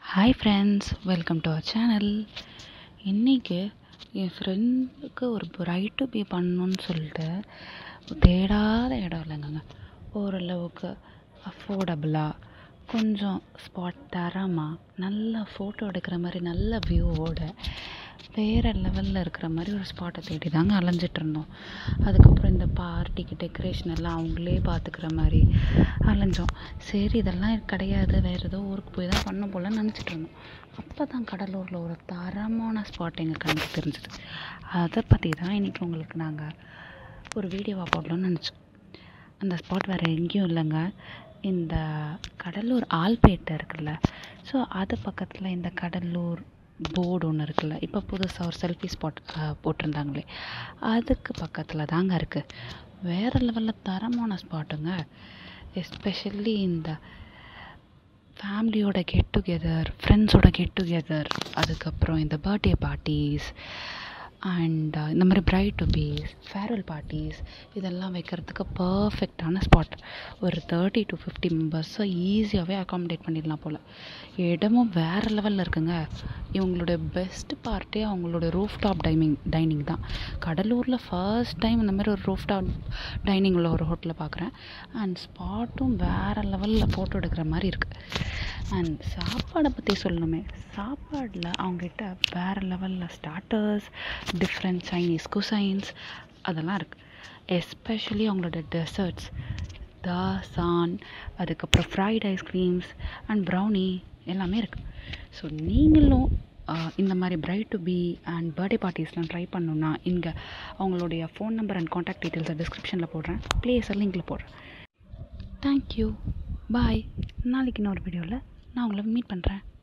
hi friends welcome to our channel இன்றைக்கி என் ஃப்ரெண்டுக்கு ஒரு பிரைட் டு பி பண்ணணுன்னு சொல்லிட்டு தேடாத இடம் இல்லைங்க ஓரளவுக்கு அஃபோர்டபுளாக கொஞ்சம் ஸ்பாட் தரமாக நல்ல ஃபோட்டோ எடுக்கிற மாதிரி நல்ல வியூவோட வேறு லெவலில் இருக்கிற மாதிரி ஒரு ஸ்பாட்டை தேடி தாங்க அலைஞ்சிட்டு இருந்தோம் அதுக்கப்புறம் இந்த பார்ட்டிக்கு டெக்கரேஷன் எல்லாம் அவங்களே பார்த்துக்கிற மாதிரி அலைஞ்சோம் சரி இதெல்லாம் கிடையாது வேறு ஏதோ ஊருக்கு போய் தான் பண்ண போலன்னு நினச்சிட்டு இருந்தோம் அப்போ தான் கடலூரில் ஒரு தரமான ஸ்பாட் எங்கள் கண்ணுக்கு தெரிஞ்சுது அதை பற்றி தான் இன்றைக்கி உங்களுக்கு நாங்கள் ஒரு வீடியோவாக போடலாம்னு நினச்சோம் அந்த ஸ்பாட் வேறு எங்கேயும் இல்லைங்க இந்த கடலூர் ஆல்பேட்டை இருக்குல்ல ஸோ அது பக்கத்தில் இந்த கடலூர் போர்டு ஒன்று இருக்குல்ல இப்போ புதுசாக ஒரு செல்ஃபி ஸ்பாட் போட்டிருந்தாங்களே அதுக்கு பக்கத்தில் தாங்க இருக்குது வேறு லெவலில் தரமான ஸ்பாட்டுங்க எஸ்பெஷலி இந்த ஃபேமிலியோட கெட் டுகெதர் ஃப்ரெண்ட்ஸோட கெட் டுகெதர் அதுக்கப்புறம் இந்த பர்த்டே பார்ட்டிஸ் அண்ட் இந்த மாதிரி bride to be's farewell parties இதெல்லாம் வைக்கிறதுக்கு பர்ஃபெக்டான ஸ்பாட் ஒரு தேர்ட்டி டு ஃபிஃப்டி மெம்பர்ஸை ஈஸியாகவே அகாமடேட் பண்ணிடலாம் போல் இடமும் வேறு லெவலில் இருக்குங்க இவங்களோட பெஸ்ட் பார்ட்டே அவங்களோட ரூஃப் டாப் டைனிங் டைனிங் தான் கடலூரில் ஃபர்ஸ்ட் டைம் இந்த மாதிரி ஒரு ரூஃப் டாப் டைனிங் உள்ள ஒரு ஹோட்டலில் பார்க்குறேன் அண்ட் ஸ்பாட்டும் வேறு லெவலில் ஃபோட்டோ எடுக்கிற மாதிரி இருக்குது அண்ட் சாப்பாடை பற்றி சொல்லணுமே சாப்பாடில் அவங்ககிட்ட வேறு லெவலில் ஸ்டார்டர்ஸ் டிஃப்ரெண்ட் சைனீஸ் குசைன்ஸ் அதெல்லாம் இருக்குது எஸ்பெஷலி அவங்களோட டெசர்ட்ஸ் தாசான் அதுக்கப்புறம் ஃப்ரைட் ஐஸ்கிரீம்ஸ் அண்ட் ப்ரௌனி எல்லாமே இருக்குது ஸோ நீங்களும் இந்த மாதிரி bride to be and birthday பார்ட்டிஸ்லாம் ட்ரை பண்ணணுன்னா இங்கே அவங்களுடைய ஃபோன் நம்பர் அண்ட் காண்டாக்ட் டீட்டெயில்ஸை டிஸ்கிரிப்ஷனில் போடுறேன் ப்ளேஸை லிங்கில் போடுறேன் தேங்க்யூ பாய் நாளைக்கு இன்னொரு வீடியோவில் நான் உங்களை மீட் பண்ணுறேன்